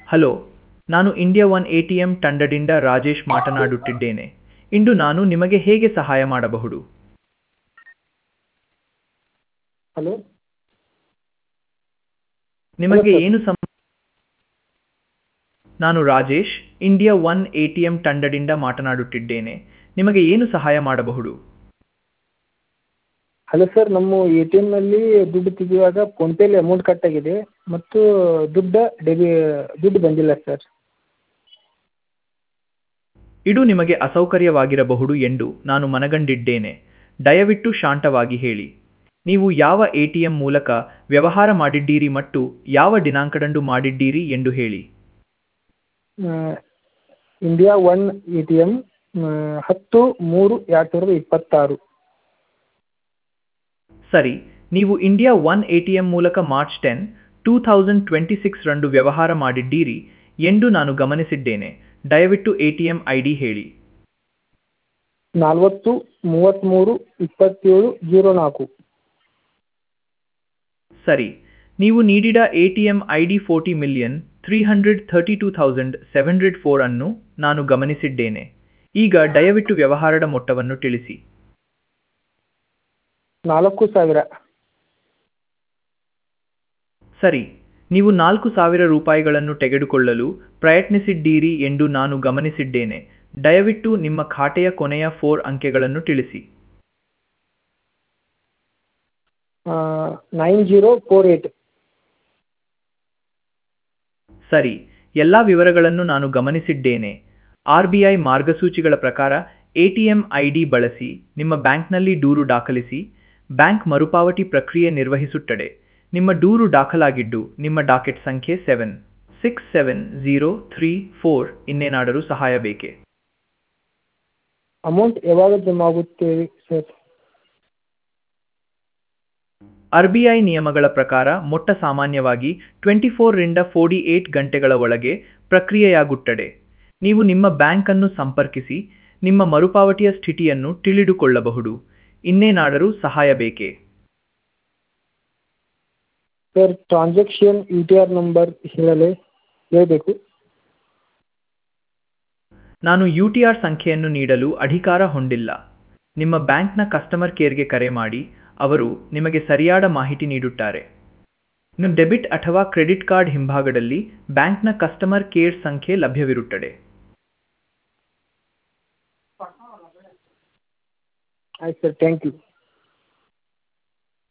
Hello ನಾನು India one A T M ತಂಡದಿಂದ ರಾಜೇಶ್ ಮಾತನಾಡುತ್ತಿದ್ದೇನೆ ಇಂದು ನಾನು ನಿಮಗೆ ಹೇಗೆ ಸಹಾಯ ಮಾಡಬಹುದು ಹಲೋ ನಿಮಗೆ Hello, sir. ಏನು ಸಮ ನಾನು Rajesh India one A T M ತಂಡದಿಂದ ಮಾತನಾಡುತ್ತಿದ್ದೇನೆ ನಿಮಗೆ ಏನು ಸಹಾಯ ಮಾಡಬಹುದು ಹಲೋ ಸರ್ ನಮ್ಮ ಎ ಟಿ ಎಮ್ನಲ್ಲಿ ದುಡ್ಡು ತೆಗೆಯುವಾಗ ಫೋನ್ಪೇಲಿ ಅಮೌಂಟ್ ಕಟ್ ಆಗಿದೆ ಮತ್ತು ದುಡ್ಡು ಡೆಬಿ ದುಡ್ಡು ಬಂದಿಲ್ಲ ಸರ್ ಇದು ನಿಮಗೆ ಅಸೌಕರ್ಯವಾಗಿರಬಹುದು ಎಂದು ನಾನು ಮನಗಂಡಿದ್ದೇನೆ ದಯವಿಟ್ಟು ಶಾಂತವಾಗಿ ಹೇಳಿ ನೀವು ಯಾವ ಎ ಟಿ ಎಂ ಮೂಲಕ ವ್ಯವಹಾರ ಮಾಡಿದ್ದೀರಿ ಮತ್ತು ಯಾವ ದಿನಾಂಕದಂದು ಮಾಡಿದ್ದೀರಿ ಎಂದು ಹೇಳಿ India one A T M ಹತ್ತು ಮೂರು ಎರಡು ಸಾವಿರದ ಇಪ್ಪತ್ತಾರು ಸರಿ ನೀವು India one A T M ಮೂಲಕ March ten two thousand twenty six ರಂದು ವ್ಯವಹಾರ ಮಾಡಿದ್ದೀರಿ ಎಂದು ನಾನು ಗಮನಿಸಿದ್ದೇನೆ ದಯವಿಟ್ಟು A T M I D ಹೇಳಿ ನಲ್ವತ್ತು ಮೂವತ್ತ್ಮೂರು ಇಪ್ಪತ್ತೇಳು ಜೀರೋ ನಾಲ್ಕು ಸರಿ ನೀವು ನೀಡಿದ A T M I D forty million three hundred thirty two thousand seven hundred four ಅನ್ನು ನಾನು ಗಮನಿಸಿದ್ದೇನೆ ಈಗ ದಯವಿಟ್ಟು ವ್ಯವಹಾರದ ಮೊತ್ತವನ್ನು ತಿಳಿಸಿ ನಾಲ್ಕು ಸಾವಿರ ಸರಿ ನೀವು ನಾಲ್ಕು ಸಾವಿರ ರೂಪಾಯಿಗಳನ್ನು ತೆಗೆದುಕೊಳ್ಳಲು ಪ್ರಯತ್ನಿಸಿದ್ದೀರಿ ಎಂದು ನಾನು ಗಮನಿಸಿದ್ದೇನೆ ದಯವಿಟ್ಟು ನಿಮ್ಮ ಖಾತೆಯ ಕೊನೆಯ ಫೋರ್ ಅಂಕೆಗಳನ್ನು ತಿಳಿಸಿ ನೈನ್ ಜೀರೋ ಫೋರ್ ಏಯ್ಟ್ ಸರಿ ಎಲ್ಲ ವಿವರಗಳನ್ನು ನಾನು ಗಮನಿಸಿದ್ದೇನೆ ಆರ್ ಬಿ ಐ ಮಾರ್ಗಸೂಚಿಗಳ ಪ್ರಕಾರ ಎಟಿಎಂ ಐ ಡಿ ಬಳಸಿ ನಿಮ್ಮ ಬ್ಯಾಂಕ್ನಲ್ಲಿ ದೂರು ದಾಖಲಿಸಿ ಬ್ಯಾಂಕ್ ಮರುಪಾವತಿ ಪ್ರಕ್ರಿಯೆ ನಿರ್ವಹಿಸುತ್ತದೆ ನಿಮ್ಮ ದೂರು ದಾಖಲಾಗಿದ್ದು ನಿಮ್ಮ ಡಾಕೆಟ್ ಸಂಖ್ಯೆ seven six seven zero three four ಇನ್ನೇನಾದರೂ ಸಹಾಯ ಬೇಕೇ ಅಮೌಂಟ್ ಯಾವಾಗ ಜಮಾ ಆಗುತ್ತೆ ಸರ್ ಆರ್ ಬಿ ಐ ನಿಯಮಗಳ ಪ್ರಕಾರ ಮೊಟ್ಟ ಸಾಮಾನ್ಯವಾಗಿ ಟ್ವೆಂಟಿ ಫೋರ್ರಿಂದ ಫೋರ್ಟಿ ಏಟ್ ಗಂಟೆಗಳ ಒಳಗೆ ಪ್ರಕ್ರಿಯೆಯಾಗುತ್ತದೆ ನೀವು ನಿಮ್ಮ ಬ್ಯಾಂಕ್ ಅನ್ನು ಸಂಪರ್ಕಿಸಿ ನಿಮ್ಮ ಮರುಪಾವತಿಯ ಸ್ಥಿತಿಯನ್ನು ತಿಳಿದುಕೊಳ್ಳಬಹುದು ಇನ್ನೇನಾದರೂ ಸಹಾಯ ಬೇಕೇ sir transaction U T R number ಹೇಳಲೇ ಹೇಳಬೇಕು ನಾನು ಯು ಟಿ ಆರ್ ಸಂಖ್ಯೆಯನ್ನು ನೀಡಲು ಅಧಿಕಾರ ಹೊಂದಿಲ್ಲ ನಿಮ್ಮ ಬ್ಯಾಂಕ್ನ ಕಸ್ಟಮರ್ ಕೇರ್ಗೆ ಕರೆ ಮಾಡಿ ಅವರು ನಿಮಗೆ ಸರಿಯಾದ ಮಾಹಿತಿ ನೀಡುತ್ತಾರೆ ನಿಮ್ಮ ಡೆಬಿಟ್ ಅಥವಾ ಕ್ರೆಡಿಟ್ ಕಾರ್ಡ್ ಹಿಂಭಾಗದಲ್ಲಿ ಬ್ಯಾಂಕ್ನ ಕಸ್ಟಮರ್ ಕೇರ್ ಸಂಖ್ಯೆ ಲಭ್ಯವಿರುತ್ತದೆ ಆಯ್ತು ಸರ್ ಥ್ಯಾಂಕ್ ಯು